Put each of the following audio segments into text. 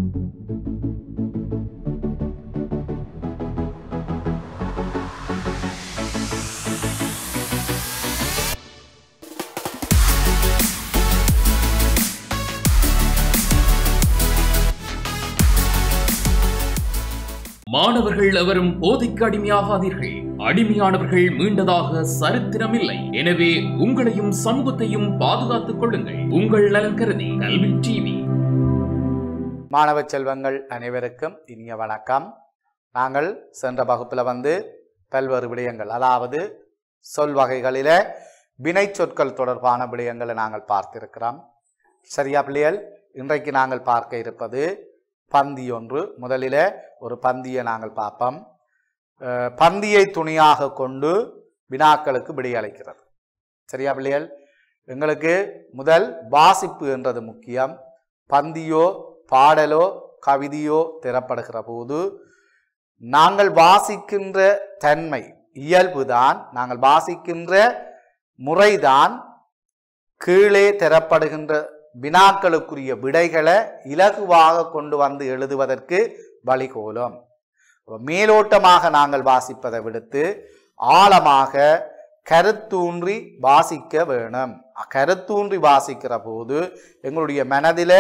மாணவர்கள் எவரும் போதைக்கு அடிமையாகாதீர்கள் அடிமையானவர்கள் மீண்டதாக சரித்திரமில்லை எனவே உங்களையும் சமூகத்தையும் பாதுகாத்துக் கொள்ளுங்கள் உங்கள் நலன் கருதி கல்வி டிவி மாணவ செல்வங்கள் அனைவருக்கும் இனிய வணக்கம் நாங்கள் சென்ற வகுப்பில் வந்து பல்வேறு விடயங்கள் அதாவது சொல் வகைகளில வினை சொற்கள் தொடர்பான விடயங்களை நாங்கள் பார்த்திருக்கிறோம் சரியா பிள்ளைகள் இன்றைக்கு நாங்கள் பார்க்க இருப்பது பந்தி ஒன்று முதலில ஒரு பந்தியை நாங்கள் பார்ப்போம் அஹ், பந்தியை துணியாக கொண்டு வினாக்களுக்கு விடையளிக்கிறது சரியா பிள்ளைகள் எங்களுக்கு முதல் வாசிப்பு என்றது முக்கியம் பந்தியோ பாடலோ கவிதையோ திறப்படுகிற போது நாங்கள் வாசிக்கின்ற தன்மை இயல்புதான் நாங்கள் வாசிக்கின்ற முறைதான் கீழே தரப்படுகின்ற வினாக்களுக்குரிய விடைகளை இலகுவாக கொண்டு வந்து எழுதுவதற்கு வழிகோலும் மேலோட்டமாக நாங்கள் வாசிப்பதை விடுத்து ஆழமாக கருத்தூன்றி வாசிக்க வேணும் கருத்தூன்றி வாசிக்கிற போது எங்களுடைய மனதில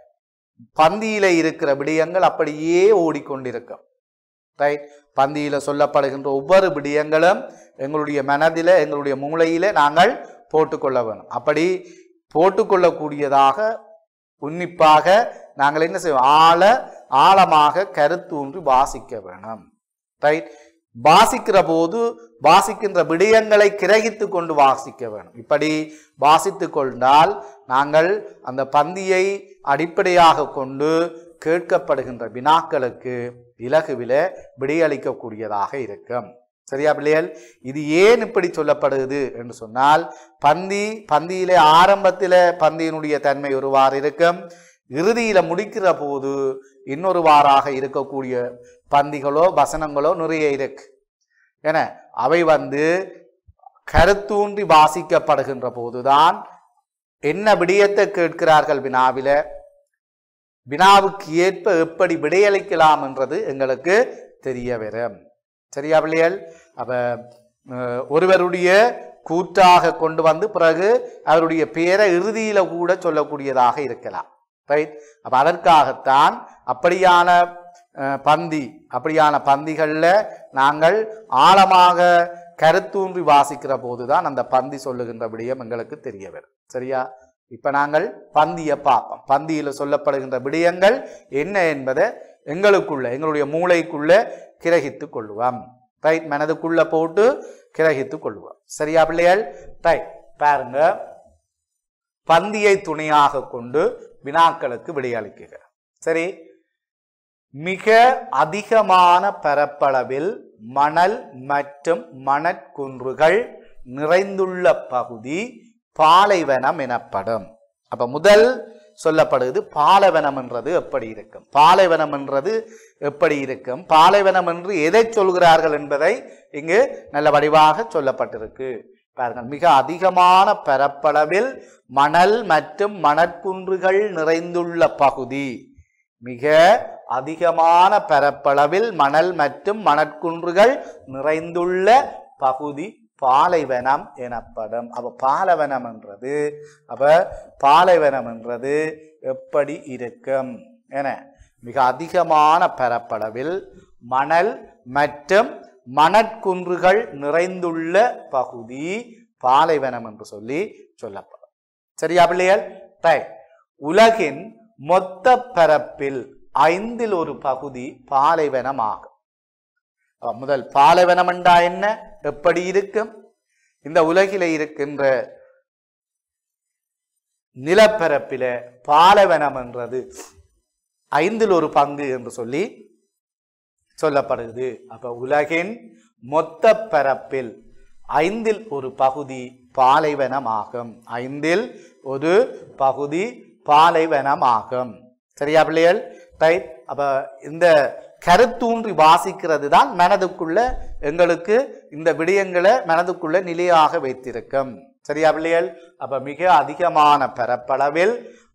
பந்தியில இருக்கிற விடயங்கள் அப்படியே ஓடிக்கொண்டிருக்கும் ரைட் பந்தியில சொல்லப்படுகின்ற ஒவ்வொரு விடயங்களும் எங்களுடைய மனதில எங்களுடைய மூளையில நாங்கள் போட்டுக்கொள்ள வேணும் அப்படி போட்டுக்கொள்ளக்கூடியதாக உன்னிப்பாக நாங்கள் என்ன செய்வோம் ஆழ ஆழமாக கருத்தூன்றி வாசிக்க வேணும் ரைட் வாசிக்கிற போது வாசிக்கின்ற விடயங்களை கிரகித்து கொண்டு வாசிக்க வேணும் இப்படி வாசித்து கொண்டால் நாங்கள் அந்த பந்தியை அடிப்படையாக கொண்டு கேட்கப்படுகின்ற வினாக்களுக்கு இலகுவில விடையளிக்கக்கூடியதாக இருக்கும் சரியா பிள்ளைகள் இது ஏன் இப்படி சொல்லப்படுது என்று சொன்னால் பந்தி பந்தியிலே ஆரம்பத்தில பந்தியினுடைய தன்மை ஒருவாறு இருக்கும் இறுதியில முடிக்கிற போது இன்னொருவாறாக இருக்கக்கூடிய பந்திகளோ வசனங்களோ நிறைய இருக்கு என அவை வந்து கருத்தூன்றி வாசிக்கப்படுகின்ற போதுதான் என்ன விடயத்தை கேட்கிறார்கள் வினாவில வினாவுக்கு ஏற்ப எப்படி விடையளிக்கலாம் என்றது எங்களுக்கு தெரிய வரும் சரியா பிள்ளைகள் அப்ப அஹ், ஒருவருடைய கூற்றாக கொண்டு வந்து பிறகு அவருடைய பெயரை இறுதியில கூட சொல்லக்கூடியதாக இருக்கலாம் ரைட் அப்ப அதற்காகத்தான் அப்படியான அஹ், பந்தி அப்படியான பந்திகள்ல நாங்கள் ஆழமாக கருத்தூன்றி வாசிக்கிற போதுதான் அந்த பந்தி சொல்லுகின்ற விடயம் எங்களுக்கு தெரிய வரும் சரியா இப்ப நாங்கள் பந்தியை பார்ப்போம் பந்தியில சொல்லப்படுகின்ற விடயங்கள் என்ன என்பதை எங்களுக்குள்ள எங்களுடைய மூளைக்குள்ள கிரகித்து கொள்வோம் ரைட் மனதுக்குள்ள போட்டு கிரகித்து கொள்வோம் சரியா பிள்ளைகள் ரைட் பாருங்க பந்தியை துணையாக கொண்டு வினாக்களுக்கு விடையளிக்குக சரி மிக அதிகமான பரப்பளவில் மணல் மற்றும் மணற்குன்றுகள் நிறைந்துள்ள பகுதி பாலைவனம் எனப்படும் அப்ப முதல் சொல்லப்படுது பாலைவனம் என்றது எப்படி இருக்கும் பாலைவனம் என்றது எப்படி இருக்கும் பாலைவனம் என்று எதை சொல்கிறார்கள் என்பதை இங்கு நல்ல வடிவாக சொல்லப்பட்டிருக்கு பாருங்கள் மிக அதிகமான பரப்பளவில் மணல் மற்றும் மணற்குன்றுகள் நிறைந்துள்ள பகுதி மிக அதிகமான பரப்பளவில் மணல் மற்றும் மணற்குன்றுகள் நிறைந்துள்ள பகுதி பாலைவனம் எனப்படும் அப்ப பாலைவனம் என்றது அப்ப பாலைவனம் என்றது எப்படி இருக்கும் என மிக அதிகமான பரப்பளவில் மணல் மற்றும் மணற்குன்றுகள் நிறைந்துள்ள பகுதி பாலைவனம் என்று சொல்லி சொல்லப்படும் சரியா பிள்ளைகள் ரைட் உலகின் மொத்த பரப்பில் ஐந்தில் ஒரு பகுதி பாலைவனம் ஆகும் அப்ப முதல் பாலைவனம் என்றா என்ன எப்படி இருக்கும் இந்த உலகில இருக்கின்ற நிலப்பரப்பில பாலைவனம் என்றது ஐந்தில் ஒரு பங்கு என்று சொல்லி சொல்லப்படுகிறது அப்ப உலகின் மொத்த பரப்பில் ஐந்தில் ஒரு பகுதி பாலைவனமாகும் ஐந்தில் ஒரு பகுதி பாலைவனமாகும் சரியா பிள்ளைகள் ரைட் அப்ப இந்த கருத்தூன்றி வாசிக்கிறது தான் மனதுக்குள்ள எங்களுக்கு இந்த விடயங்களை மனதுக்குள்ள நிலையாக வைத்திருக்கும் சரியா பிள்ளைகள் அப்ப மிக அதிகமான பரப்பளவில்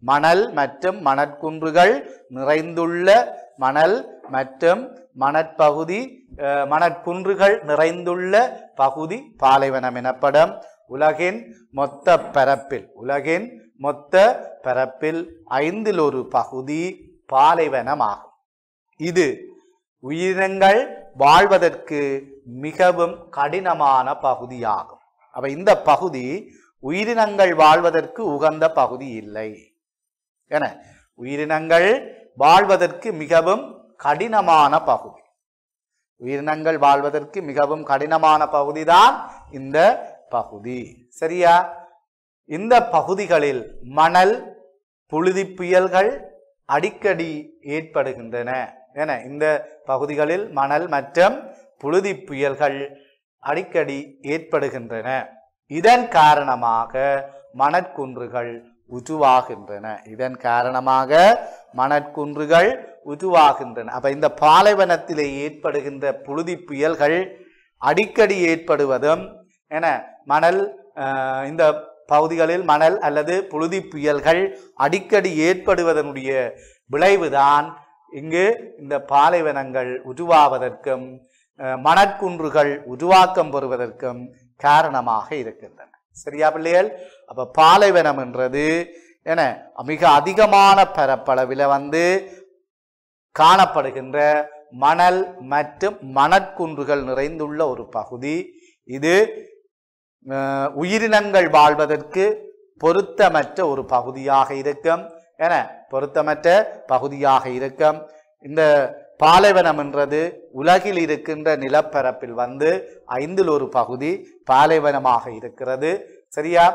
மணல் மற்றும் மணற்குன்றுகள் நிறைந்துள்ள மணல் மற்றும் மணற்பகுதி அஹ், மணற்குன்றுகள் நிறைந்துள்ள பகுதி பாலைவனம் எனப்படும் உலகின் மொத்த பரப்பில் உலகின் மொத்த பரப்பில் ஐந்தில் ஒரு பகுதி பாலைவனமாகும் இது உயிரினங்கள் வாழ்வதற்கு மிகவும் கடினமான பகுதியாகும் அப்ப இந்த பகுதி உயிரினங்கள் வாழ்வதற்கு உகந்த பகுதி இல்லை என உயிரினங்கள் வாழ்வதற்கு மிகவும் கடினமான பகுதி உயிரினங்கள் வாழ்வதற்கு மிகவும் கடினமான பகுதிதான் இந்த பகுதி சரியா இந்த பகுதிகளில் மணல் புழுதி புயல்கள் அடிக்கடி ஏற்படுகின்றன என இந்த பகுதிகளில் மணல் மற்றும் புழுதி புயல்கள் அடிக்கடி ஏற்படுகின்றன இதன் காரணமாக மணற்குன்றுகள் உருவாகின்றன இதன் காரணமாக மணற்குன்றுகள் உருவாகின்றன அப்ப இந்த பாலைவனத்திலே ஏற்படுகின்ற புழுதி புயல்கள் அடிக்கடி ஏற்படுவதும் என மணல் அஹ், இந்த பகுதிகளில் மணல் அல்லது புழுதி புயல்கள் அடிக்கடி ஏற்படுவதனுடைய விளைவுதான் இங்கு இந்த பாலைவனங்கள் உருவாவதற்கும் அஹ், மணற்குன்றுகள் உருவாக்கம் பெறுவதற்கும் காரணமாக இருக்கின்றன சரியா பிள்ளைகள் அப்ப பாலைவனம் என்றது என மிக அதிகமான பரப்பளவில் வந்து காணப்படுகின்ற மணல் மற்றும் மணற்குன்றுகள் நிறைந்துள்ள ஒரு பகுதி இது அஹ், உயிரினங்கள் வாழ்வதற்கு பொருத்தமற்ற ஒரு பகுதியாக இருக்கும் என பொருத்தமற்ற பகுதியாக இருக்கும் இந்த பாலைவனம் என்றது உலகில் இருக்கின்ற நிலப்பரப்பில் வந்து ஐந்தில் ஒரு பகுதி பாலைவனமாக இருக்கிறது சரியா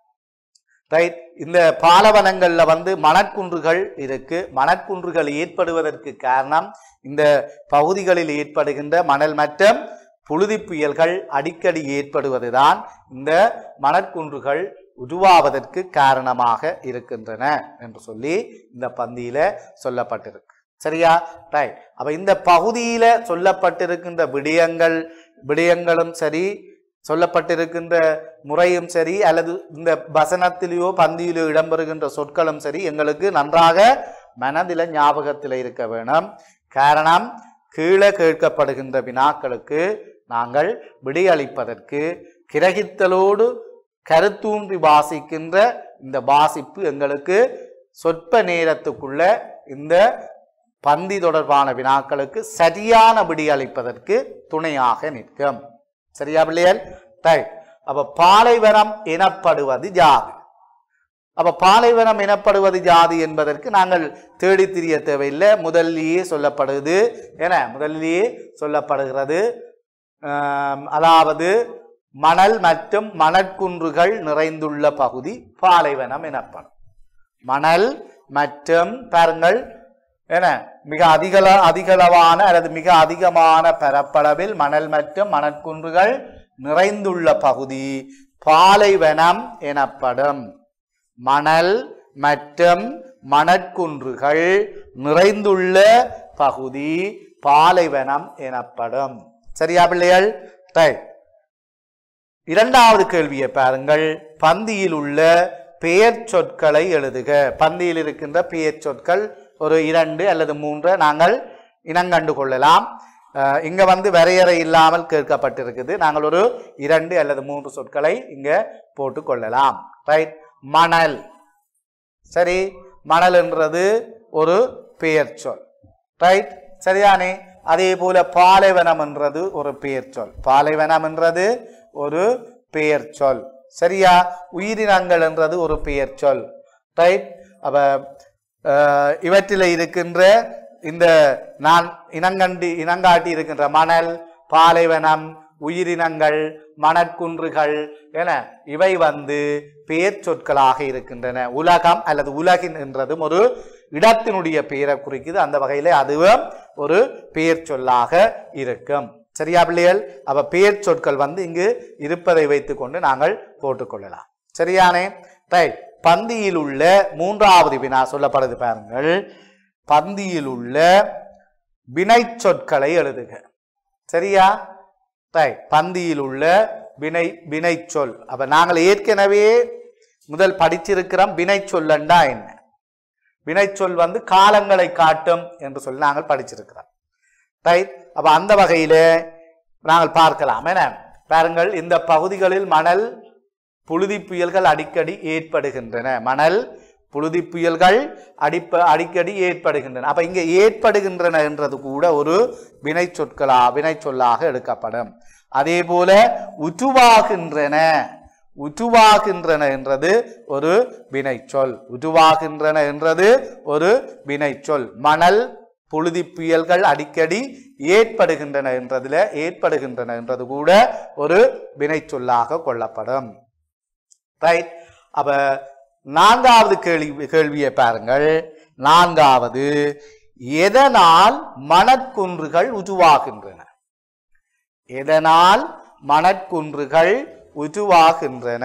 ரைட் இந்த பாலவனங்கள்ல வந்து மணற்குன்றுகள் இருக்கு மணற்குன்றுகள் ஏற்படுவதற்கு காரணம் இந்த பகுதிகளில் ஏற்படுகின்ற மணல் மற்றும் புழுதி புயல்கள் அடிக்கடி ஏற்படுவதுதான் இந்த மணற்குன்றுகள் உருவாவதற்கு காரணமாக இருக்கின்றன என்று சொல்லி இந்த பந்தியில சொல்லப்பட்டிருக்கு சரியா ரைட் அப்ப இந்த பகுதியில சொல்லப்பட்டிருக்கின்ற விடயங்கள் விடயங்களும் சரி சொல்லப்பட்டிருக்கின்ற முறையும் சரி அல்லது இந்த வசனத்திலேயோ பந்தியிலோ இடம்பெறுகின்ற சொற்களும் சரி எங்களுக்கு நன்றாக மனதில ஞாபகத்தில் இருக்க வேணும் காரணம் கீழே கேட்கப்படுகின்ற வினாக்களுக்கு நாங்கள் விடையளிப்பதற்கு கிரகித்தலோடு கருத்தூன்றி வாசிக்கின்ற இந்த வாசிப்பு எங்களுக்கு சொற்ப நேரத்துக்குள்ள இந்த பந்தி தொடர்பான வினாக்களுக்கு சரியான விடையளிப்பதற்கு துணையாக நிற்கும் சரியா பிள்ளைகள் ரைட் அப்ப பாலைவனம் எனப்படுவது ஜாதி அப்ப பாலைவனம் எனப்படுவது ஜாதி என்பதற்கு நாங்கள் தேடி திரிய தேவையில்லை முதல்லையே சொல்லப்படுது என முதல்லையே சொல்லப்படுகிறது ஆம், அதாவது மணல் மற்றும் மணற்குன்றுகள் நிறைந்துள்ள பகுதி பாலைவனம் எனப்படும் மணல் மற்றும் பாருங்கள் என மிக அதிகள அதிகளவான அல்லது மிக அதிகமான பரப்பளவில் மணல் மற்றும் மணற்குன்றுகள் நிறைந்துள்ள பகுதி பாலைவனம் எனப்படும் மணல் மற்றும் மணற்குன்றுகள் நிறைந்துள்ள பகுதி பாலைவனம் எனப்படும் சரியா பிள்ளைகள் ரைட் இரண்டாவது கேள்வியை பாருங்கள் பந்தியில் உள்ள பெயர் சொற்களை எழுதுக பந்தியில் இருக்கின்ற பெயர் சொற்கள் ஒரு இரண்டு அல்லது மூன்று நாங்கள் இனங்கண்டு கொள்ளலாம் அஹ், இங்க வந்து வரையறை இல்லாமல் கேட்கப்பட்டிருக்குது நாங்கள் ஒரு இரண்டு அல்லது மூன்று சொற்களை இங்க போட்டு கொள்ளலாம் ரைட் மணல் சரி மணல் என்றது ஒரு பெயர் சொல் ரைட் சரிதானே அதே போல பாலைவனம் என்றது ஒரு பெயர் சொல் பாலைவனம் என்றது ஒரு பெயர் சொல் சரியா உயிரினங்கள் என்றது ஒரு பெயர் சொல் ரைட் அப்ப அஹ், இவற்றில் இருக்கின்ற இந்த நான் இனங்கண்டி இனங்காட்டி இருக்கின்ற மணல் பாலைவனம் உயிரினங்கள் மணற்குன்றுகள் என இவை வந்து பெயர் சொற்களாக இருக்கின்றன உலகம் அல்லது உலகின் என்றதும் ஒரு இடத்தினுடைய பெயரை குறிக்குது அந்த வகையில அதுவும் ஒரு பெயர் சொல்லாக இருக்கும் சரியா பிள்ளைகள் அப்ப பெயர் சொற்கள் வந்து இங்கு இருப்பதை வைத்துக்கொண்டு நாங்கள் போட்டுக்கொள்ளலாம் சரியானே ரைட் பந்தியில் உள்ள மூன்றாவது வினா சொல்லப்படுது பாருங்கள் பந்தியில் உள்ள வினை சொற்களை எழுதுக சரியா ரைட் பந்தியில் உள்ள வினை வினை சொல் அப்ப நாங்கள் ஏற்கனவே முதல் படிச்சிருக்கிறோம் வினை சொல்லண்டா என்ன வினைச்சொல் வந்து காலங்களை காட்டும் என்று சொல்லி நாங்கள் படிச்சிருக்கிறோம் ரைட் அப்ப அந்த வகையில நாங்கள் பார்க்கலாம் என பாருங்கள் இந்த பகுதிகளில் மணல் புழுதி புயல்கள் அடிக்கடி ஏற்படுகின்றன மணல் புழுதி புயல்கள் அடிப்ப அடிக்கடி ஏற்படுகின்றன அப்ப இங்க ஏற்படுகின்றன என்றது கூட ஒரு வினை சொற்களா வினை சொல்லாக எடுக்கப்படும் அதே போல உருவாகின்றன உருவாகின்றன என்றது ஒரு வினைச்சொல் உருவாகின்றன என்றது ஒரு வினைச்சொல் மணல் புழுதி புயல்கள் அடிக்கடி ஏற்படுகின்றன என்றதுல ஏற்படுகின்றன என்றது கூட ஒரு வினைச்சொல்லாக கொள்ளப்படும் ரைட் அப்ப நான்காவது கேள்வி கேள்வியை பாருங்கள் நான்காவது எதனால் மணக்குன்றுகள் உருவாகின்றன எதனால் மணக்குன்றுகள் உருவாகின்றன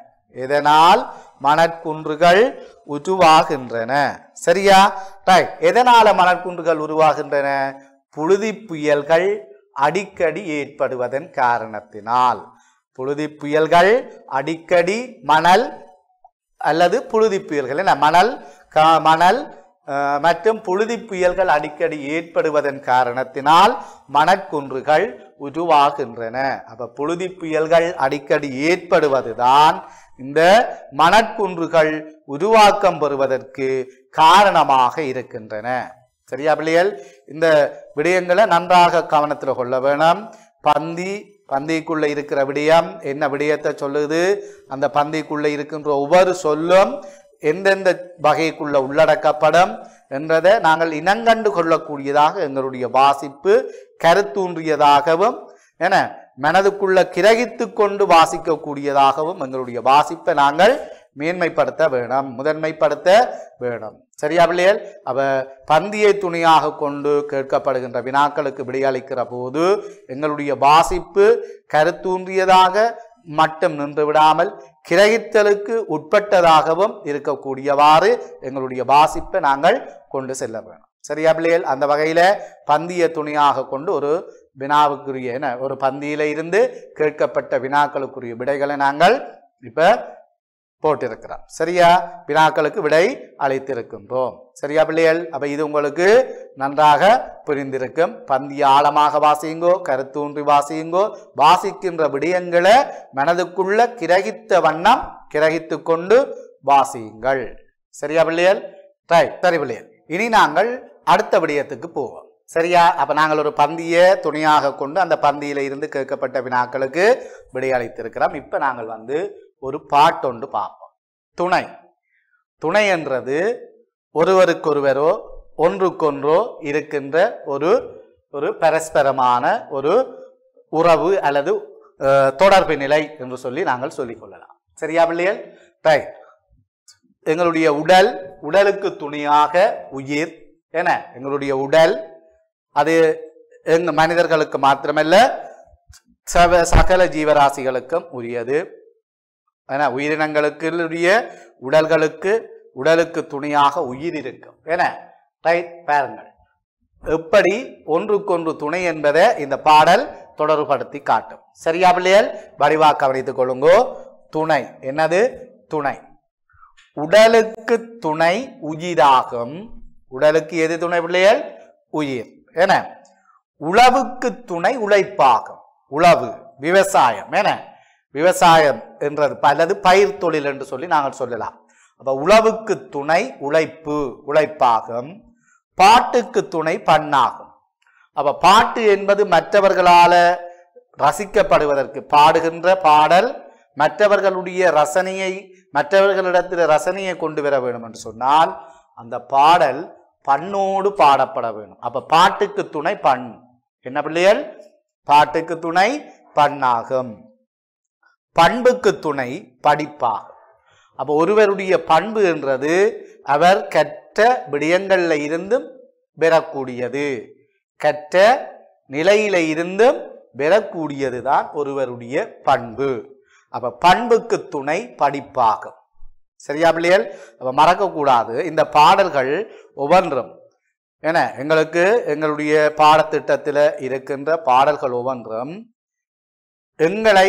எதனால் மணற்குன்றுகள் உருவாகின்றன சரியா ரைட் எதனால மணற்குன்றுகள் உருவாகின்றன புழுதி புயல்கள் அடிக்கடி ஏற்படுவதன் காரணத்தினால் புழுதி புயல்கள் அடிக்கடி மணல் அல்லது புழுதி புயல்கள் என்ன மணல் க- மணல் அஹ், மற்றும் புழுதி புயல்கள் அடிக்கடி ஏற்படுவதன் காரணத்தினால் மணற்குன்றுகள் உருவாகின்றன அப்ப புழுதி புயல்கள் அடிக்கடி ஏற்படுவதுதான் இந்த மணற்குன்றுகள் உருவாக்கம் பெறுவதற்கு காரணமாக இருக்கின்றன சரியா பிள்ளைகள் இந்த விடயங்களை நன்றாக கவனத்தில் கொள்ள வேணும் பந்தி பந்திக்குள்ள இருக்கிற விடயம் என்ன விடயத்தை சொல்லுது அந்த பந்திக்குள்ள இருக்கின்ற ஒவ்வொரு சொல்லும் எந்தெந்த வகைக்குள்ள உள்ளடக்கப்படும் என்றதை நாங்கள் இனங்கண்டு கொள்ளக்கூடியதாக எங்களுடைய வாசிப்பு கருத்தூன்றியதாகவும் என மனதுக்குள்ள கிரகித்து கொண்டு வாசிக்கக்கூடியதாகவும் எங்களுடைய வாசிப்பை நாங்கள் மேன்மைப்படுத்த வேணும் முதன்மைப்படுத்த வேணும் சரியா பிள்ளைகள் அவ பந்தியை துணியாக கொண்டு கேட்கப்படுகின்ற வினாக்களுக்கு விடையளிக்கிற போது எங்களுடைய வாசிப்பு கருத்தூன்றியதாக மட்டும் நின்று விடாமல் கிரகித்தலுக்கு உட்பட்டதாகவும் இருக்கக்கூடியவாறு எங்களுடைய வாசிப்பை நாங்கள் கொண்டு செல்ல வேணும் சரியா பிள்ளைகள் அந்த வகையில பந்திய துணியாக கொண்டு ஒரு வினாவுக்குரிய என்ன ஒரு பந்தியில இருந்து கேட்கப்பட்ட வினாக்களுக்குரிய விடைகளை நாங்கள் இப்ப போட்டிருக்கிறோம் சரியா வினாக்களுக்கு விடை அளித்திருக்கின்றோம் சரியா பிள்ளைகள் அப்ப இது உங்களுக்கு நன்றாக புரிந்திருக்கும் பந்திய ஆழமாக வாசியுங்கோ கருத்தூன்றி வாசியுங்கோ வாசிக்கின்ற விடயங்களை மனதுக்குள்ள கிரகித்த வண்ணம் கிரகித்து கொண்டு வாசியுங்கள் சரியா பிள்ளைகள் ரைட் சரி பிள்ளைகள் இனி நாங்கள் அடுத்த விடயத்துக்கு போவோம் சரியா அப்ப நாங்கள் ஒரு பந்திய துணையாக கொண்டு அந்த பந்தியில இருந்து கேட்கப்பட்ட வினாக்களுக்கு விடையளித்திருக்கிறோம் இப்ப நாங்கள் வந்து ஒரு பாட்டொன்று பார்ப்போம் துணை துணை என்றது ஒருவருக்கொருவரோ ஒன்றுக்கொன்றோ இருக்கின்ற ஒரு ஒரு பரஸ்பரமான ஒரு உறவு அல்லது அஹ், தொடர்பு நிலை என்று சொல்லி நாங்கள் சொல்லிக் கொள்ளலாம் சரியா பிள்ளைகள் ரைட் எங்களுடைய உடல் உடலுக்கு துணியாக உயிர் என எங்களுடைய உடல் அது எங்க மனிதர்களுக்கு மாத்திரமல்ல சவ சகல ஜீவராசிகளுக்கும் உரியது ஏன்னா உயிரினங்களுக்கு உரிய உடல்களுக்கு உடலுக்கு துணையாக உயிர் இருக்கும் என ரைட் பாருங்கள் எப்படி ஒன்றுக்கொன்று துணை என்பதை இந்த பாடல் தொடர்புபடுத்தி காட்டும் சரியா பிள்ளைகள் வடிவா கவனித்துக் கொள்ளுங்கோ துணை என்னது துணை உடலுக்கு துணை உயிராகும் உடலுக்கு எது துணை பிள்ளைகள் உயிர் என உழவுக்கு துணை உழைப்பாகும் உழவு விவசாயம் என விவசாயம் என்றது பலது பயிர் தொழில் என்று சொல்லி நாங்கள் சொல்லலாம் அப்ப உழவுக்கு துணை உழைப்பு உழைப்பாகும் பாட்டுக்கு துணை பண்ணாகும் அப்ப பாட்டு என்பது மற்றவர்களால ரசிக்கப்படுவதற்கு பாடுகின்ற பாடல் மற்றவர்களுடைய ரசனையை மற்றவர்களிடத்தில் ரசனையை கொண்டு வர வேண்டும் என்று சொன்னால் அந்த பாடல் பண்ணோடு பாடப்பட வேண்டும் அப்ப பாட்டுக்கு துணை பண் என்ன பிள்ளைகள் பாட்டுக்கு துணை பண்ணாகும் பண்புக்கு துணை படிப்பாகும் அப்ப ஒருவருடைய பண்பு என்றது அவர் கற்ற விடயங்கள்ல இருந்தும் பெறக்கூடியது கற்ற நிலையில இருந்தும் பெறக்கூடியதுதான் ஒருவருடைய பண்பு அப்ப பண்புக்கு துணை படிப்பாகும் சரியா பிள்ளைகள் அப்ப மறக்கக்கூடாது இந்த பாடல்கள் ஒவ்வொன்றும் என எங்களுக்கு எங்களுடைய பாடத்திட்டத்தில் இருக்கின்ற பாடல்கள் ஒவ்வொன்றும் எங்களை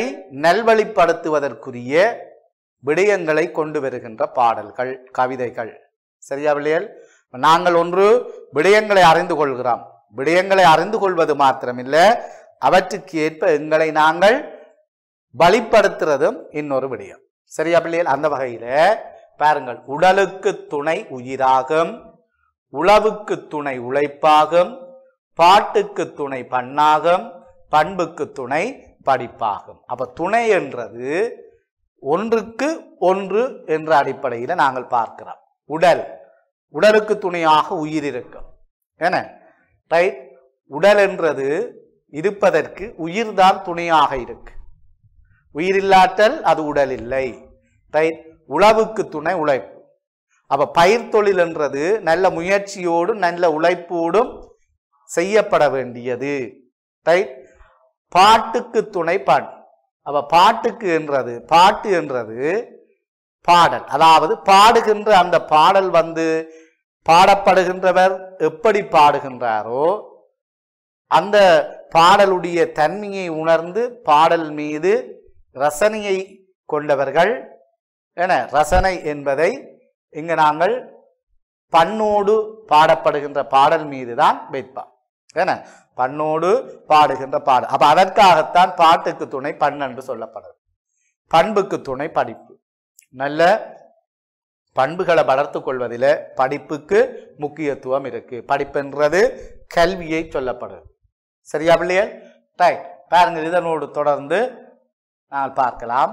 நல்வழிப்படுத்துவதற்குரிய விடயங்களை கொண்டு வருகின்ற பாடல்கள் கவிதைகள் சரியா பிள்ளைகள் நாங்கள் ஒன்று விடயங்களை அறிந்து கொள்கிறோம் விடயங்களை அறிந்து கொள்வது மாத்திரமில்லை அவற்றுக்கு ஏற்ப எங்களை நாங்கள் பலிப்படுத்துறதும் இன்னொரு விடயம் சரியா பிள்ளைகள் அந்த வகையில பாருங்கள் உடலுக்கு துணை உயிராகும் உழவுக்கு துணை உழைப்பாகும் பாட்டுக்கு துணை பண்ணாகும் பண்புக்கு துணை படிப்பாகும் அப்ப துணை என்றது ஒன்றுக்கு ஒன்று என்ற அடிப்படையில் நாங்கள் பார்க்கிறோம் உடல் உடலுக்கு துணையாக உயிர் இருக்கும் என்ன ரைட் உடல் என்றது இருப்பதற்கு உயிர்தான் துணையாக இருக்கு உயிரில்லாற்றல் அது உடல் இல்லை ரைட் உழவுக்கு துணை உழைப்பு அப்ப பயிர் தொழில் என்றது நல்ல முயற்சியோடும் நல்ல உழைப்போடும் செய்யப்பட வேண்டியது ரைட் பாட்டுக்கு துணை பாட்டு அப்ப பாட்டுக்கு என்றது பாட்டு என்றது பாடல் அதாவது பாடுகின்ற அந்த பாடல் வந்து பாடப்படுகின்றவர் எப்படி பாடுகின்றாரோ அந்த பாடலுடைய தன்மையை உணர்ந்து பாடல் மீது ரசனையை கொண்டவர்கள் என ரசனை என்பதை இங்கு நாங்கள் பண்ணோடு பாடப்படுகின்ற பாடல் மீதுதான் வைப்பார் என பண்ணோடு பாடுகின்ற பாடல் அப்ப அதற்காகத்தான் பாட்டுக்கு துணை பண் என்று சொல்லப்படுது பண்புக்கு துணை படிப்பு நல்ல பண்புகளை வளர்த்து கொள்வதில் படிப்புக்கு முக்கியத்துவம் இருக்கு படிப்புன்றது கல்வியை சொல்லப்படுது சரியா பிள்ளைகள் ரைட் பாருங்க இதனோடு தொடர்ந்து நான் பார்க்கலாம்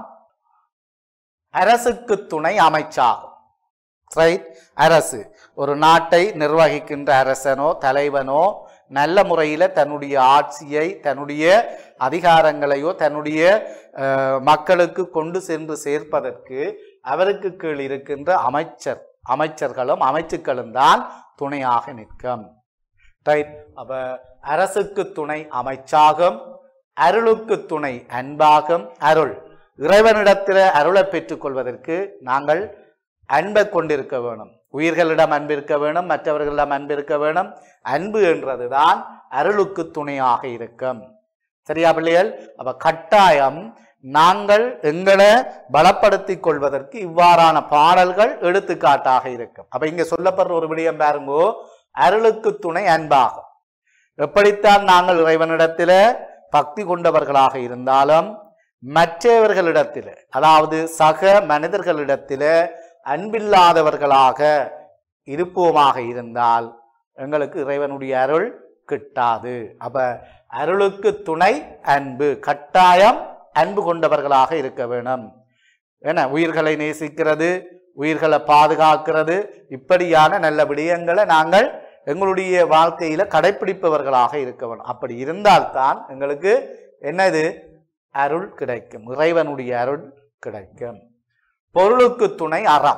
அரசுக்கு துணை அமைச்சாகும் ரைட் அரசு ஒரு நாட்டை நிர்வகிக்கின்ற அரசனோ தலைவனோ நல்ல முறையில் தன்னுடைய ஆட்சியை தன்னுடைய அதிகாரங்களையோ தன்னுடைய அஹ், மக்களுக்கு கொண்டு சென்று சேர்ப்பதற்கு அவருக்கு கீழ் இருக்கின்ற அமைச்சர் அமைச்சர்களும் அமைச்சுக்களும் தான் துணையாக நிற்கும் ரைட் அப்ப அரசுக்கு துணை அமைச்சாகும் அருளுக்கு துணை அன்பாகும் அருள் இறைவனிடத்தில் அருளை பெற்றுக்கொள்வதற்கு நாங்கள் அன்பை கொண்டிருக்க வேணும் உயிர்களிடம் அன்பு இருக்க வேணும் மற்றவர்களிடம் அன்பு இருக்க வேணும் அன்பு என்றதுதான் அருளுக்கு துணையாக இருக்கும் சரியா பிள்ளைகள் அப்ப கட்டாயம் நாங்கள் எங்களை பலப்படுத்திக் கொள்வதற்கு இவ்வாறான பாடல்கள் எடுத்துக்காட்டாக இருக்கும் அப்ப இங்க சொல்லப்படுற ஒரு விடயம் பாருங்கோ அருளுக்கு துணை அன்பாகும் எப்படித்தான் நாங்கள் இறைவனிடத்தில பக்தி கொண்டவர்களாக இருந்தாலும் மற்றவர்களிடத்தில் அதாவது சக மனிதர்களிடத்தில் அன்பில்லாதவர்களாக இருப்போமாக இருந்தால் எங்களுக்கு இறைவனுடைய அருள் கிட்டாது அப்ப அருளுக்கு துணை அன்பு கட்டாயம் அன்பு கொண்டவர்களாக இருக்க வேணும் என்ன உயிர்களை நேசிக்கிறது உயிர்களை பாதுகாக்கிறது இப்படியான நல்ல விடயங்களை நாங்கள் எங்களுடைய வாழ்க்கையில கடைபிடிப்பவர்களாக இருக்க வேணும் அப்படி இருந்தால்தான் எங்களுக்கு என்னது அருள் கிடைக்கும் இறைவனுடைய அருள் கிடைக்கும் பொருளுக்கு துணை அறம்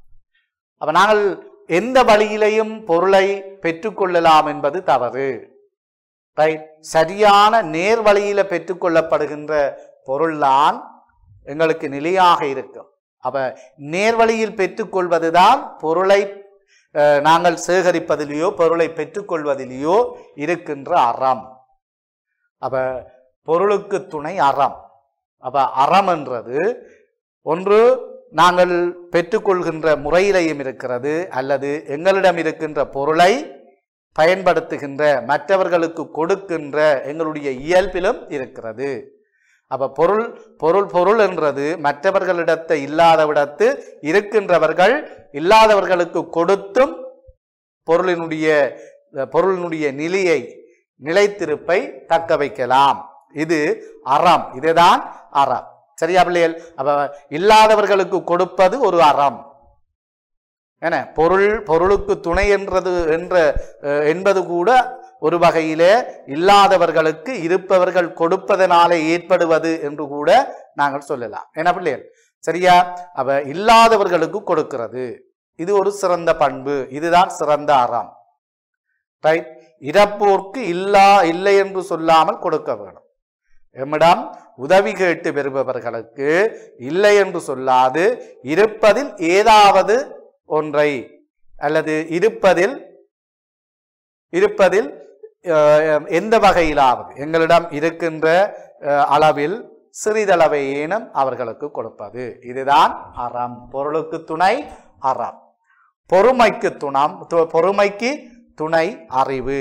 அப்ப நாங்கள் எந்த வழியிலையும் பொருளை பெற்றுக்கொள்ளலாம் என்பது தவறு ரைட் சரியான நேர் வழியில பெற்றுக்கொள்ளப்படுகின்ற பொருள்தான் எங்களுக்கு நிலையாக இருக்கும் அப்ப நேர்வழியில் பெற்றுக்கொள்வதுதான் பொருளை அஹ், நாங்கள் சேகரிப்பதிலேயோ பொருளை பெற்றுக்கொள்வதிலேயோ இருக்கின்ற அறம் அப்ப பொருளுக்கு துணை அறம் அப்ப அறம் என்றது ஒன்று நாங்கள் பெற்றுக்கொள்கின்ற முறையிலையும் இருக்கிறது அல்லது எங்களிடம் இருக்கின்ற பொருளை பயன்படுத்துகின்ற மற்றவர்களுக்கு கொடுக்கின்ற எங்களுடைய இயல்பிலும் இருக்கிறது அப்ப பொருள் பொருள் பொருள் என்றது மற்றவர்களிடத்தை இல்லாதவிடத்து இருக்கின்றவர்கள் இல்லாதவர்களுக்கு கொடுத்தும் பொருளினுடைய பொருளினுடைய நிலையை நிலைத்திருப்பை தக்க வைக்கலாம் இது அறம் இதுதான் அறம் சரியா பிள்ளைகள் அப்ப இல்லாதவர்களுக்கு கொடுப்பது ஒரு அறம் என்ன பொருள் பொருளுக்கு துணை என்றது என்ற அஹ், என்பது கூட ஒரு வகையிலே இல்லாதவர்களுக்கு இருப்பவர்கள் கொடுப்பதனாலே ஏற்படுவது என்று கூட நாங்கள் சொல்லலாம் என்ன பிள்ளைகள் சரியா அப்ப இல்லாதவர்களுக்கு கொடுக்கிறது இது ஒரு சிறந்த பண்பு இதுதான் சிறந்த அறம் ரைட் இறப்போர்க்கு இல்லா இல்லை என்று சொல்லாமல் கொடுக்க வேணும் எம்மிடம் உதவி கேட்டு பெறுபவர்களுக்கு இல்லை என்று சொல்லாது இருப்பதில் ஏதாவது ஒன்றை அல்லது இருப்பதில் இருப்பதில் அஹ், எந்த வகையிலாவது எங்களிடம் இருக்கின்ற அஹ், அளவில் சிறிதளவை ஏனும் அவர்களுக்கு கொடுப்பது இதுதான் அறம் பொருளுக்கு துணை அறம் பொறுமைக்கு துணம் து- பொறுமைக்கு துணை அறிவு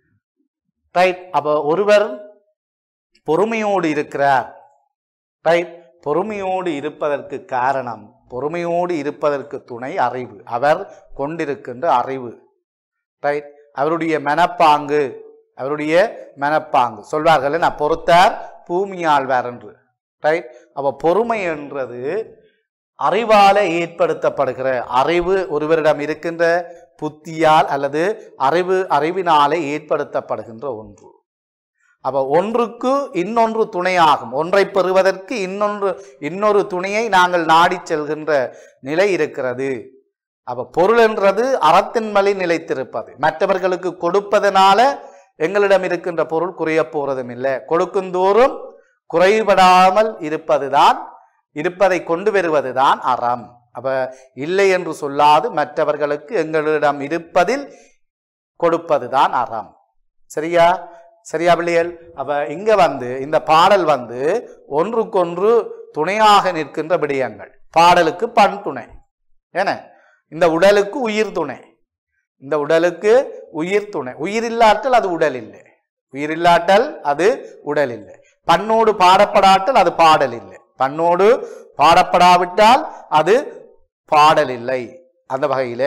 ரைட் அப்ப ஒருவர் பொறுமையோடு இருக்கிறார் ரைட் பொறுமையோடு இருப்பதற்கு காரணம் பொறுமையோடு இருப்பதற்கு துணை அறிவு அவர் கொண்டிருக்கின்ற அறிவு ரைட் அவருடைய மனப்பாங்கு அவருடைய மனப்பாங்கு சொல்வார்கள் நான் பொறுத்தார் பூமியாழ்வார் என்று ரைட் அப்ப பொறுமை என்றது அறிவால ஏற்படுத்தப்படுகிற அறிவு ஒருவரிடம் இருக்கின்ற புத்தியால் அல்லது அறிவு அறிவினாலே ஏற்படுத்தப்படுகின்ற ஒன்று அப்ப ஒன்றுக்கு இன்னொன்று துணையாகும் ஒன்றை பெறுவதற்கு இன்னொன்று இன்னொரு துணையை நாங்கள் நாடி செல்கின்ற நிலை இருக்கிறது அப்ப பொருள் என்றது அறத்தின் வழி நிலைத்திருப்பது மற்றவர்களுக்கு கொடுப்பதனால எங்களிடம் இருக்கின்ற பொருள் குறைய போறதும் இல்லை கொடுக்குந்தோறும் குறைபடாமல் இருப்பதுதான் இருப்பதை கொண்டு வருவதுதான் அறம் அப்ப இல்லை என்று சொல்லாது மற்றவர்களுக்கு எங்களிடம் இருப்பதில் கொடுப்பதுதான் அறம் சரியா சரியா பிள்ளைகள் அப்ப இங்க வந்து இந்த பாடல் வந்து ஒன்றுக்கொன்று துணையாக நிற்கின்ற விடயங்கள் பாடலுக்கு பண் துணை ஏன இந்த உடலுக்கு உயிர் துணை இந்த உடலுக்கு உயிர் துணை உயிர் இல்லாட்டல் அது உடல் இல்லை உயிர் இல்லாட்டல் அது உடல் இல்லை பண்ணோடு பாடப்படாட்டல் அது பாடல் இல்லை பண்ணோடு பாடப்படாவிட்டால் அது பாடல் இல்லை அந்த வகையில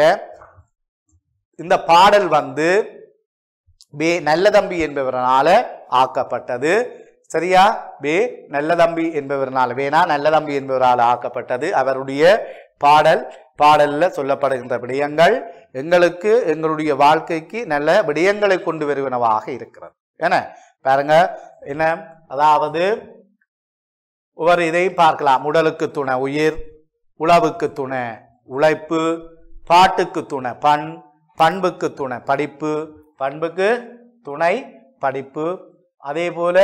இந்த பாடல் வந்து பே நல்ல தம்பி என்பவரனால ஆக்கப்பட்டது சரியா பே நல்ல தம்பி என்பவரனால வேணா நல்ல தம்பி என்பவரால் ஆக்கப்பட்டது அவருடைய பாடல் பாடல்ல சொல்லப்படுகின்ற விடயங்கள் எங்களுக்கு எங்களுடைய வாழ்க்கைக்கு நல்ல விடயங்களை கொண்டு வருவனவாக இருக்கிறது என்ன பாருங்க என்ன அதாவது ஒரு இதை பார்க்கலாம் உடலுக்கு துணை உயிர் உழவுக்கு துணை உழைப்பு பாட்டுக்கு துணை பண் பண்புக்கு துணை படிப்பு பண்புக்கு துணை படிப்பு அதே போல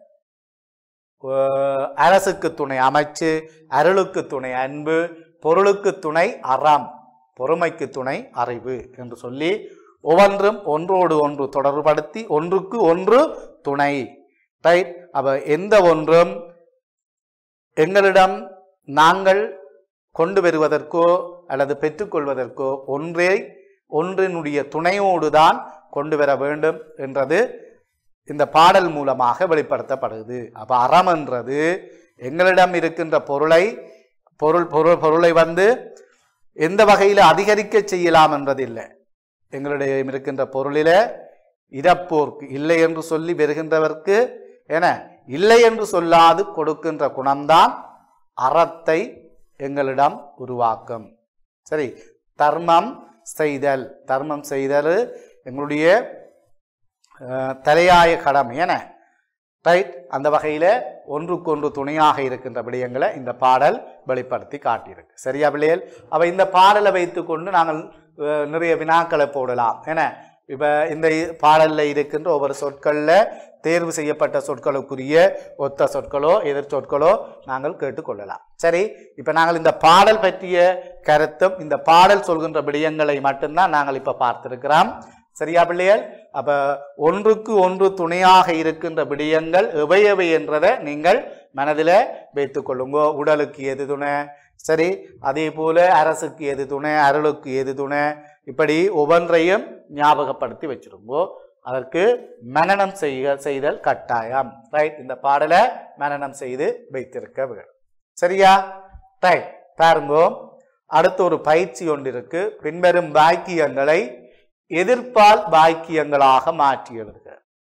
அஹ், அரசுக்கு துணை அமைச்சு அருளுக்கு துணை அன்பு பொருளுக்கு துணை அறம் பொறுமைக்கு துணை அறிவு என்று சொல்லி ஒவ்வொன்றும் ஒன்றோடு ஒன்று தொடர்படுத்தி ஒன்றுக்கு ஒன்று துணை ரைட் அப்ப எந்த ஒன்றும் எங்களிடம் நாங்கள் கொண்டு வருவதற்கோ அல்லது பெற்றுக்கொள்வதற்கோ ஒன்றே ஒன்றினுடைய துணையோடு தான் கொண்டு வர வேண்டும் என்றது இந்த பாடல் மூலமாக வெளிப்படுத்தப்படுது அப்ப அறம் என்றது எங்களிடம் இருக்கின்ற பொருளை பொருள் பொருள் பொருளை வந்து எந்த வகையில் அதிகரிக்க செய்யலாம் என்றதில்லை எங்களிடம் இருக்கின்ற பொருளில இறப்போர்க்கு இல்லை என்று சொல்லி வருகின்றவர்க்கு என இல்லை என்று சொல்லாது கொடுக்கின்ற குணம்தான் அறத்தை எங்களிடம் உருவாக்கும் சரி தர்மம் செய்தல் தர்மம் செய்தல் எங்களுடைய அஹ், தலையாய கடமை என ரைட் அந்த வகையில ஒன்றுக்கொன்று துணையாக இருக்கின்ற விடயங்களை இந்த பாடல் வெளிப்படுத்தி காட்டியிருக்கு சரியா பிள்ளைகள் அப்ப இந்த பாடலை வைத்துக்கொண்டு நாங்கள் அஹ், நிறைய வினாக்களை போடலாம் ஏன்னா இப்ப இந்த இ- பாடல்ல இருக்கின்ற ஒவ்வொரு சொற்கள்ல தேர்வு செய்யப்பட்ட சொற்களுக்குரிய ஒத்த சொற்களோ எதிர் சொற்களோ நாங்கள் கேட்டுக்கொள்ளலாம் சரி இப்ப நாங்கள் இந்த பாடல் பற்றிய கருத்தும் இந்த பாடல் சொல்கின்ற விடயங்களை மட்டும்தான் நாங்கள் இப்ப பார்த்திருக்கிறோம் சரியா பிள்ளைகள் அப்ப ஒன்றுக்கு ஒன்று துணையாக இருக்கின்ற விடயங்கள் எவை எவை என்றதை நீங்கள் மனதில் வைத்துக் கொள்ளுங்க உடலுக்கு எது துணை சரி அதே போல அரசுக்கு எது துணை அருளுக்கு எது துணை இப்படி ஒவ்வொன்றையும் ஞாபகப்படுத்தி வச்சிருங்கோ அதற்கு மனனம் செய்ய செய்தல் கட்டாயம் ரைட் இந்த பாடலை மனனம் செய்து வைத்திருக்க வேண்டும் சரியா ரைட் பாருங்கோ அடுத்து ஒரு பயிற்சி ஒன்று இருக்கு பின்வரும் வாக்கியங்களை எதிர்ப்பால் வாக்கியங்களாக மாற்றி எழுதுக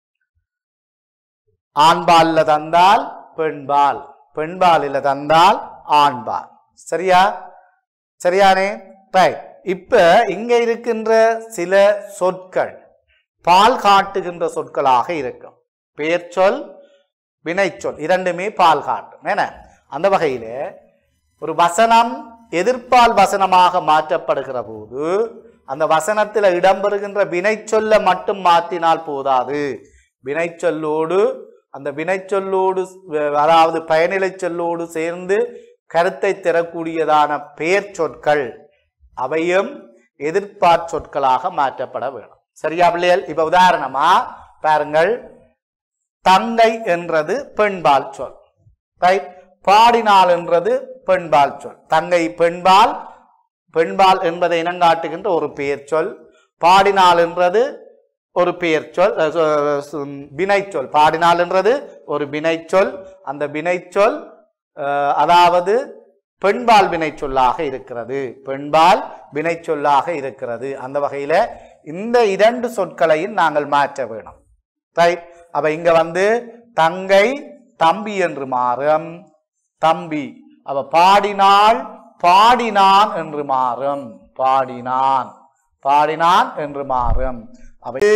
ஆண்பால்ல தந்தால் பெண்பால் பெண்பாலில தந்தால் ஆண்பால் சரியா சரியானே ரைட் இப்ப இங்க இருக்கின்ற சில சொற்கள் பால் காட்டுகின்ற சொற்களாக இருக்கும் பெயர் சொல் வினைச்சொல் இரண்டுமே பால் காட்டும் என அந்த வகையில ஒரு வசனம் எதிர்ப்பால் வசனமாக மாற்றப்படுகிற போது அந்த வசனத்தில் இடம்பெறுகின்ற வினைச்சொல்ல மட்டும் மாற்றினால் போதாது வினைச்சொல்லோடு அந்த வினைச்சொல்லோடு அஹ், அதாவது பயனிலை சொல்லோடு சேர்ந்து கருத்தை தரக்கூடியதான பெயர் சொற்கள் அவையும் எதிர்ப்பாற் சொற்களாக மாற்றப்பட வேணும் சரியா பிள்ளைகள் இப்ப உதாரணமா பாருங்கள் தங்கை என்றது பெண்பால் சொல் ரைட் பாடினாள் என்றது பெண்பால் சொல் தங்கை பெண்பால் பெண்பால் என்பதை இனங்காட்டுகின்ற ஒரு பெயர் சொல் பாடினாள் என்றது ஒரு பெயர் சொல் அஹ், சொ- சொ- வினைச்சொல் பாடினாள் என்றது ஒரு வினைச்சொல் அந்த வினைச்சொல் அஹ், அதாவது பெண்பால் வினைச்சொல்லாக இருக்கிறது பெண்பால் வினைச்சொல்லாக இருக்கிறது அந்த வகையில இந்த இரண்டு சொற்களையும் நாங்கள் மாற்ற வேணும் ரைட் அப்ப இங்க வந்து தங்கை தம்பி என்று மாறும் தம்பி அவ பாடினாள் பாடினான் என்று மாறும் பாடினான் பாடினான் என்று மாறும் அவ இது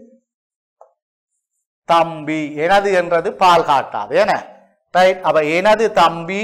தம்பி எனது என்றது பால் காட்டாது என ரைட் அவ எனது தம்பி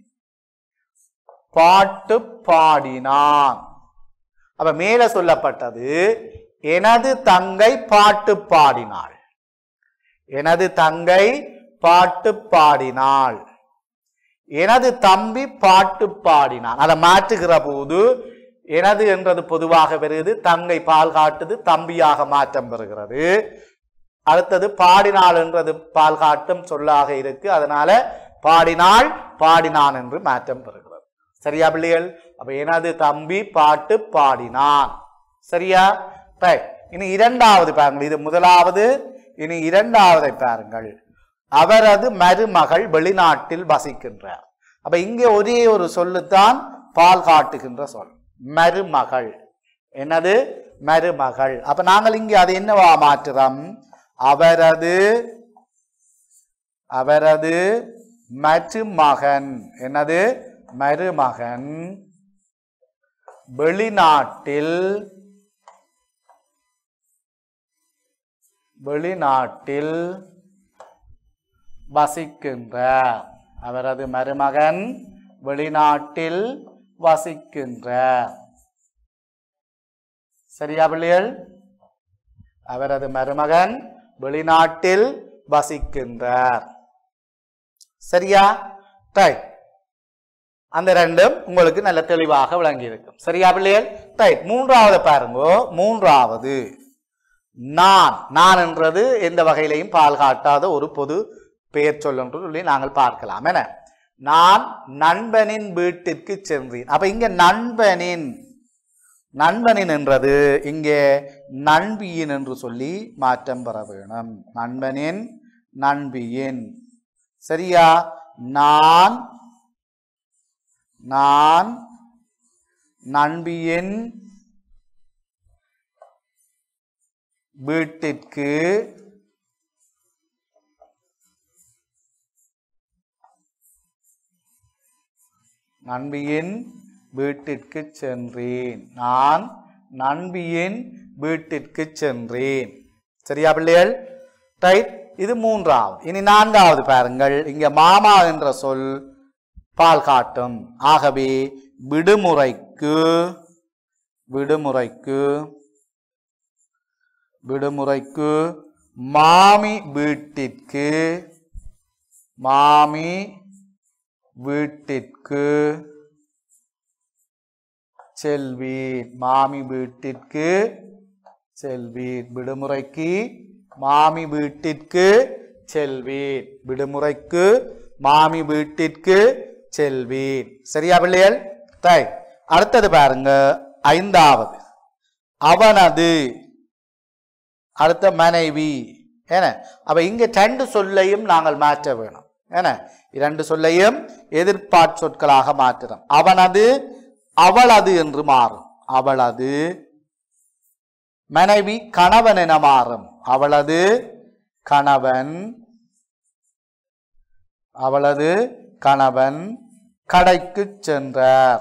பாட்டு பாடினான் அப்ப மேல சொல்லப்பட்டது எனது தங்கை பாட்டு பாடினாள் எனது தங்கை பாட்டு பாடினாள் எனது தம்பி பாட்டு பாடினான் அதை மாற்றுகிற போது எனது என்றது பொதுவாக வருகிறது தங்கை பால் காட்டுது தம்பியாக மாற்றம் பெறுகிறது அடுத்தது பாடினாள் என்றது பால் காட்டும் சொல்லாக இருக்கு அதனால பாடினாள் பாடினான் என்று மாற்றம் பெறுகிறது சரியா பிள்ளைகள் அப்ப எனது தம்பி பாட்டு பாடினான் சரியா ரைட் இனி இரண்டாவது பாருங்கள் இது முதலாவது இனி இரண்டாவதை பாருங்கள் அவரது மருமகள் வெளிநாட்டில் வசிக்கின்றார் அப்ப இங்கே ஒரே ஒரு சொல்லுத்தான் பால் காட்டுகின்ற சொல் மருமகள் என்னது மருமகள் அப்ப நாங்கள் இங்கே அது என்னவா மாற்றுறோம் அவரது அவரது மருமகன் என்னது மருமகன் வெளிநாட்டில் வெளிநாட்டில் வசிக்கின்றார் அவரது மருமகன் வெளிநாட்டில் வசிக்கின்றார் சரியா பிள்ளைகள் அவரது மருமகன் வெளிநாட்டில் வசிக்கின்றார் சரியா ரைட் அந்த ரெண்டும் உங்களுக்கு நல்ல தெளிவாக விளங்கி இருக்கும் சரியா பிள்ளைகள் ரைட் மூன்றாவது பாருங்க மூன்றாவது நான் நான் என்றது எந்த வகையிலையும் பால் காட்டாத ஒரு பொது பெயர் சொல் என்று சொல்லி நாங்கள் பார்க்கலாம் என நான் நண்பனின் வீட்டிற்கு சென்றேன் அப்ப இங்க நண்பனின் நண்பனின் என்றது இங்கே நண்பியின் என்று சொல்லி மாற்றம் பெற வேணும் நண்பனின் நண்பியின் சரியா நான் நான் நண்பியின் வீட்டிற்கு நண்பியின் வீட்டிற்கு சென்றேன் நான் நண்பியின் வீட்டிற்கு சென்றேன் சரியா பிள்ளைகள் ரைட் இது மூன்றாவது இனி நான்காவது பாருங்கள் இங்க மாமா என்ற சொல் பால் காட்டும் ஆகவே விடுமுறைக்கு விடுமுறைக்கு விடுமுறைக்கு மாமி வீட்டிற்கு மாமி வீட்டிற்கு செல்வீர் மாமி வீட்டிற்கு செல்வீர் விடுமுறைக்கு மாமி வீட்டிற்கு செல்வீர் விடுமுறைக்கு மாமி வீட்டிற்கு செல்வீர் சரியா பிள்ளைகள் ரைட் அடுத்தது பாருங்க ஐந்தாவது அவனது அடுத்த மனைவி ஏன அப்ப இங்க ரெண்டு சொல்லையும் நாங்கள் மாற்ற வேணும் ஏன இரண்டு சொல்லையும் எதிர்பார்ட் சொற்களாக மாற்றுறோம் அவனது அவளது என்று மாறும் அவளது மனைவி கணவன் என மாறும் அவளது கணவன் அவளது கணவன் கடைக்கு சென்றார்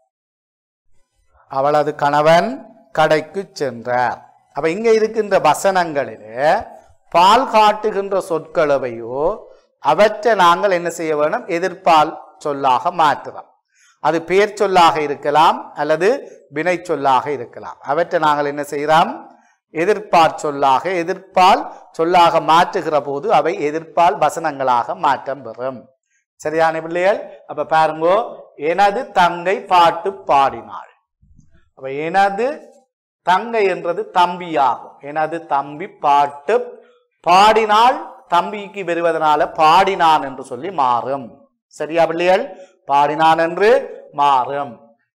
அவளது கணவன் கடைக்கு சென்றார் அப்ப இங்க இருக்கின்ற வசனங்களிலே பால் காட்டுகின்ற சொற்களவையோ அவற்றை நாங்கள் என்ன செய்ய வேணும் எதிர்பால் சொல்லாக மாற்றுறோம் அது பெயர் சொல்லாக இருக்கலாம் அல்லது வினை சொல்லாக இருக்கலாம் அவற்றை நாங்கள் என்ன செய்கிறோம் எதிர்ப்பால் சொல்லாக எதிர்ப்பால் சொல்லாக மாற்றுகிற போது அவை எதிர்ப்பால் வசனங்களாக மாற்றம் பெறும் சரியான பிள்ளைகள் அப்ப பாருங்கோ எனது தங்கை பாட்டு பாடினாள் அப்ப எனது தங்கை என்றது தம்பியாகும் எனது தம்பி பாட்டு பாடினால் தம்பிக்கு வருவதனால பாடினான் என்று சொல்லி மாறும் சரியா பிள்ளைகள் பாடினான் என்று மாறும்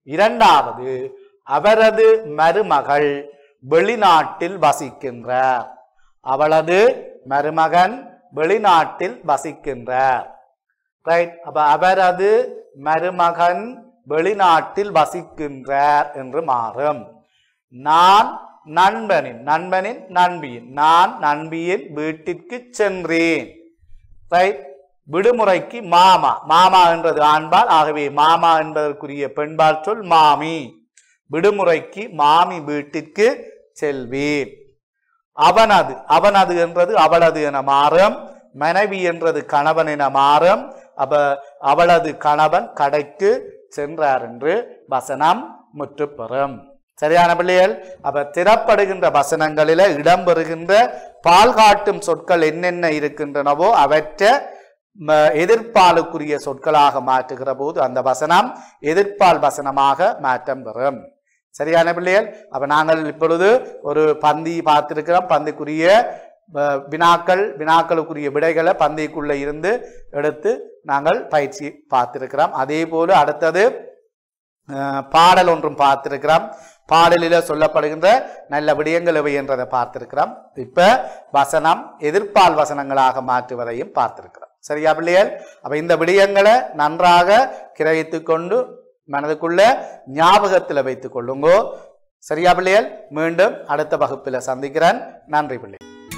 இரண்டாவது அவரது மருமகள் வெளிநாட்டில் வசிக்கின்றார் அவளது மருமகன் வெளிநாட்டில் வசிக்கின்றார் ரைட் அப்ப அவரது மருமகன் வெளிநாட்டில் வசிக்கின்றார் என்று மாறும் நான் நண்பனின் நண்பனின் நண்பியின் நான் நண்பியின் வீட்டிற்கு சென்றேன் ரைட் விடுமுறைக்கு மாமா மாமா என்றது ஆண்பால் ஆகவே மாமா என்பதற்குரிய பெண்பால் சொல் மாமி விடுமுறைக்கு மாமி வீட்டிற்கு செல்வேன் அவனது அவனது என்றது அவளது என மாறும் மனைவி என்றது கணவன் என மாறும் அப்ப அவளது கணவன் கடைக்கு சென்றார் என்று வசனம் முற்றுப்பெறும் சரியான பிள்ளைகள் அப்ப திறப்படுகின்ற வசனங்களில இடம்பெறுகின்ற பால் காட்டும் சொற்கள் என்னென்ன இருக்கின்றனவோ அவற்றை ம, எதிர்ப்பாலுக்குரிய சொற்களாக மாற்றுகிற போது அந்த வசனம் எதிர்ப்பால் வசனமாக மாற்றம் பெறும் சரியான பிள்ளைகள் அப்ப நாங்கள் இப்பொழுது ஒரு பந்தி பார்த்திருக்கிறோம் பந்திக்குரிய அஹ், வினாக்கள் வினாக்களுக்குரிய விடைகளை பந்திக்குள்ள இருந்து எடுத்து நாங்கள் பயிற்சி பார்த்திருக்கிறோம் அதே போல அடுத்தது அஹ், பாடல் ஒன்றும் பார்த்திருக்கிறோம் பாடலில சொல்லப்படுகின்ற நல்ல விடயங்கள் எவை என்றதை பார்த்திருக்கிறோம் இப்ப வசனம் எதிர்ப்பால் வசனங்களாக மாற்றுவதையும் பார்த்திருக்கிறோம் சரியா பிள்ளைகள் அப்ப இந்த விடயங்களை நன்றாக கிரகித்துக் கொண்டு மனதுக்குள்ள ஞாபகத்தில் வைத்துக் கொள்ளுங்கோ சரியா பிள்ளைகள் மீண்டும் அடுத்த வகுப்பில் சந்திக்கிறேன் நன்றி பிள்ளை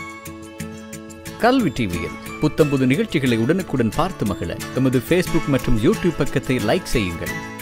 கல்வி டிவியில் புத்தம்புது நிகழ்ச்சிகளை உடனுக்குடன் பார்த்து மகிழ எமது ஃபேஸ்புக் மற்றும் யூடியூப் பக்கத்தை லைக் செய்யுங்கள்